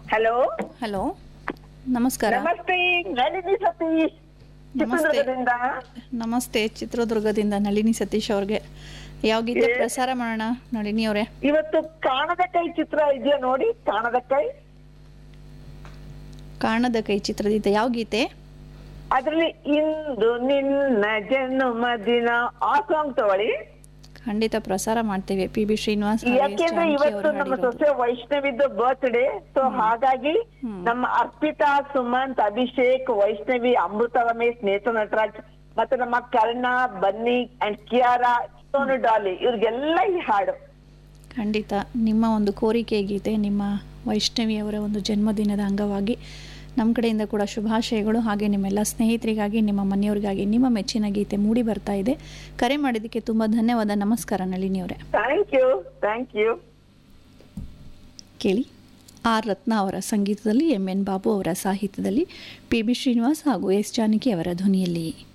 Hello hello ನಮಸ್ಕಾರ ನಮಸ್ತೆ ನಳಿನಿ ಸತೀಶ್ ನಮಸ್ತೆ. ಚಿತ್ರದುರ್ಗದಿಂದ ನಮಸ್ತೆ ಚಿತ್ರದುರ್ಗದಿಂದ ನಳಿನಿ ಸತೀಶ್ ಅವ್ರಿಗೆ ಯಾವ ಗೀತೆ ಪ್ರಸಾರ ಮಾಡೋಣ ನಳಿನಿ ಅವರೇ ಇವತ್ತು ಕಾಣದ ಕೈ ಚಿತ್ರ ಇದೆಯಾ ನೋಡಿ ಕಾಣದ ಕೈ ಕಾಣದ ಕೈ ಚಿತ್ರದಿಂದ ಯಾವ ಗೀತೆ ಅದ್ರಲ್ಲಿ ಇಂದು ನಿನ್ನ ಜನ್ಮದಿನ ಆ ಸಾಂಗ್ ತಗೊಳ್ಳಿ ಖಂಡಿತ ಪ್ರಸಾರ ಮಾಡ್ತೇವೆ ಪಿ ಬಿ ಶ್ರೀನಿವಾಸ್ ಹಾಗೂ ಎಸ್ ಯಾಕೆಂದ್ರೆ ಜಾನಕಿ ಇವತ್ತು ಅವರು ನಮ್ಮ ಹಾಡಿರೋದು. ಸೊಸೆ ವೈಷ್ಣವಿದ್ದು ಬರ್ತ್ಡೇ ಸೊ ಹಾಗಾಗಿ ನಮ್ಮ ಅರ್ಪಿತಾ ಸುಮಂತ್ ಅಭಿಷೇಕ್ ವೈಷ್ಣವಿ ಅಮೃತ ರಮೇಶ್ ನೇತು ನಟರಾಜ್ ಮತ್ತೆ ನಮ್ಮ ಕರ್ಣ ಬನ್ನಿ ಅಂಡ್ ಕಿಯಾರಾ ಸೋನು ಡಾಲಿ ಇವ್ರಿಗೆಲ್ಲ ಈ ಹಾಡು ಖಂಡಿತ ನಿಮ್ಮ ಒಂದು ಕೋರಿಕೆ ಗೀತೆ ನಿಮ್ಮ ವೈಷ್ಣವಿ ಅವರ ಒಂದು ಜನ್ಮದಿನದ ಅಂಗವಾಗಿ ನಮ್ಮ ಕಡೆಯಿಂದ ಕೂಡ ಶುಭಾಶಯಗಳು ಹಾಗೆ ನಿಮ್ಮೆಲ್ಲ ಸ್ನೇಹಿತರಿಗಾಗಿ ನಿಮ್ಮ ಮನೆಯವರಿಗಾಗಿ ನಿಮ್ಮ ಮೆಚ್ಚಿನ ಗೀತೆ ಮೂಡಿ ಬರ್ತಾ ಇದೆ ಕರೆ ಮಾಡಿದ್ದಕ್ಕೆ ತುಂಬ ಧನ್ಯವಾದ ನಮಸ್ಕಾರ ನಳಿನಿ ಅವರೇ ಥ್ಯಾಂಕ್ ಯು ಥ್ಯಾಂಕ್ ಯು ಕೇಳಿ ಆರ್ ರತ್ನ ಅವರ ಸಂಗೀತದಲ್ಲಿ ಎಂ ಎನ್ ಬಾಬು ಅವರ ಸಾಹಿತ್ಯದಲ್ಲಿ ಪಿ ಬಿ ಶ್ರೀನಿವಾಸ್ ಹಾಗೂ ಎಸ್ ಜಾನಕಿ ಅವರ ಧ್ವನಿಯಲ್ಲಿ